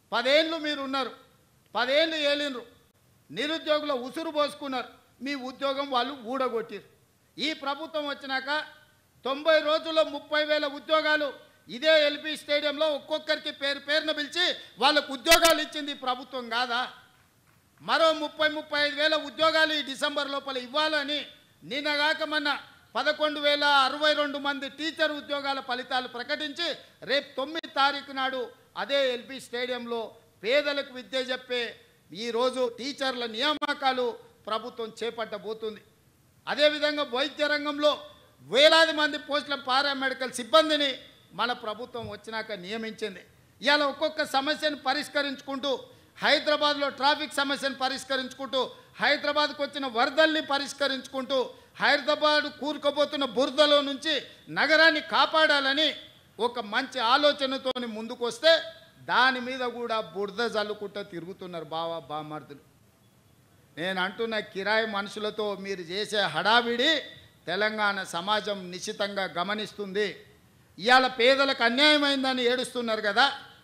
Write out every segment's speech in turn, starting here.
పదేళ్ళు మీరు ఉన్నారు పదేళ్ళు ఏలిండ్రు నిరుద్యోగుల ఉసురు పోసుకున్నారు మీ ఉద్యోగం వాళ్ళు ఊడగొట్టిరు ఈ ప్రభుత్వం వచ్చినాక తొంభై రోజుల్లో ముప్పై వేల ఉద్యోగాలు ఇదే ఎల్పి స్టేడియంలో ఒక్కొక్కరికి పేరు పేరున పిలిచి వాళ్ళకు ఉద్యోగాలు ఇచ్చింది ఈ ప్రభుత్వం కాదా మరో ముప్పై ముప్పై ఐదు వేల ఉద్యోగాలు ఈ డిసెంబర్ లోపల ఇవ్వాలని నిన్నగాక మొన్న పదకొండు వేల అరవై రెండు మంది టీచర్ ఉద్యోగాల ఫలితాలు ప్రకటించి రేపు తొమ్మిది తారీఖు నాడు అదే ఎల్పి స్టేడియంలో పేదలకు విద్య చెప్పే ఈరోజు టీచర్ల నియామకాలు ప్రభుత్వం చేపట్టబోతుంది అదేవిధంగా వైద్య రంగంలో వేలాది మంది పోస్టుల పారామెడికల్ సిబ్బందిని మన ప్రభుత్వం వచ్చినాక నియమించింది ఇవాళ ఒక్కొక్క సమస్యను పరిష్కరించుకుంటూ హైదరాబాద్లో ట్రాఫిక్ సమస్యను పరిష్కరించుకుంటూ హైదరాబాద్కు వచ్చిన వరదల్ని పరిష్కరించుకుంటూ హైదరాబాద్ కూరుకుపోతున్న బురదలో నుంచి నగరాన్ని కాపాడాలని ఒక మంచి ఆలోచనతో ముందుకు వస్తే దాని మీద కూడా బురద జల్లుకుంటూ తిరుగుతున్నారు బావా బామర్దులు నేను అంటున్న కిరాయి మనుషులతో మీరు చేసే హడావిడి తెలంగాణ సమాజం నిశ్చితంగా గమనిస్తుంది ఇవాళ పేదలకు అన్యాయమైందని ఏడుస్తున్నారు కదా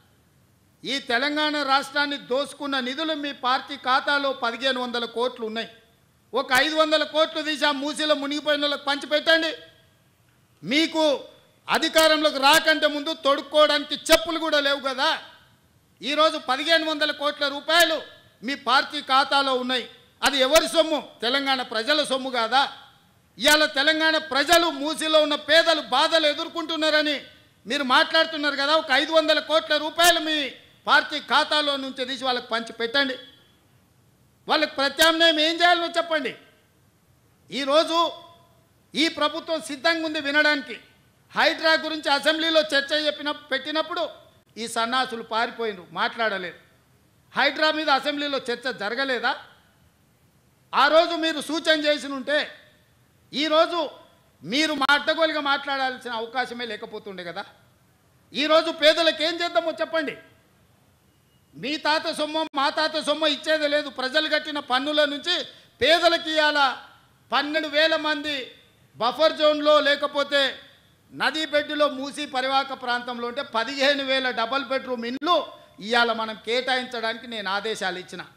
ఈ తెలంగాణ రాష్ట్రాన్ని దోసుకున్న నిధులు మీ పార్టీ ఖాతాలో పదిహేను వందల కోట్లు ఉన్నాయి ఒక ఐదు వందల కోట్లు తీసి ఆ మూసీలో మునిగిపోయిన వాళ్ళకి పంచిపెట్టండి మీకు అధికారంలోకి రాకంటే ముందు తొడుక్కోవడానికి చెప్పులు కూడా లేవు కదా ఈరోజు పదిహేను వందల కోట్ల రూపాయలు మీ పార్టీ ఖాతాలో ఉన్నాయి అది ఎవరి సొమ్ము తెలంగాణ ప్రజల సొమ్ము కాదా ఇవాళ తెలంగాణ ప్రజలు మూసిలో ఉన్న పేదలు బాధలు ఎదుర్కొంటున్నారని మీరు మాట్లాడుతున్నారు కదా ఒక ఐదు వందల కోట్ల రూపాయలు మీ పార్టీ ఖాతాలో నుంచి తీసి వాళ్ళకి పంచి పెట్టండి వాళ్ళకి ప్రత్యామ్నాయం ఏం చేయాలో చెప్పండి ఈరోజు ఈ ప్రభుత్వం సిద్ధంగా ఉంది వినడానికి హైడ్రా గురించి అసెంబ్లీలో చర్చ చెప్పిన పెట్టినప్పుడు ఈ సన్నాసులు పారిపోయినరు మాట్లాడలేదు హైడ్రా మీద అసెంబ్లీలో చర్చ జరగలేదా ఆ రోజు మీరు సూచన చేసి ఉంటే ఈరోజు మీరు మా అడ్డగోలుగా మాట్లాడాల్సిన అవకాశమే లేకపోతుండే కదా ఈరోజు పేదలకు ఏం చేద్దామో చెప్పండి మీ తాత సొమ్ము మా తాత సొమ్ము ఇచ్చేది లేదు ప్రజలు కట్టిన పన్నుల నుంచి పేదలకు ఇవాళ పన్నెండు వేల మంది బఫర్ జోన్లో లేకపోతే నదీ బెడ్డులో మూసి పరివాహక ప్రాంతంలో ఉంటే పదిహేను వేల డబల్ బెడ్రూమ్ ఇండ్లు ఇవాళ మనం కేటాయించడానికి నేను ఆదేశాలు ఇచ్చిన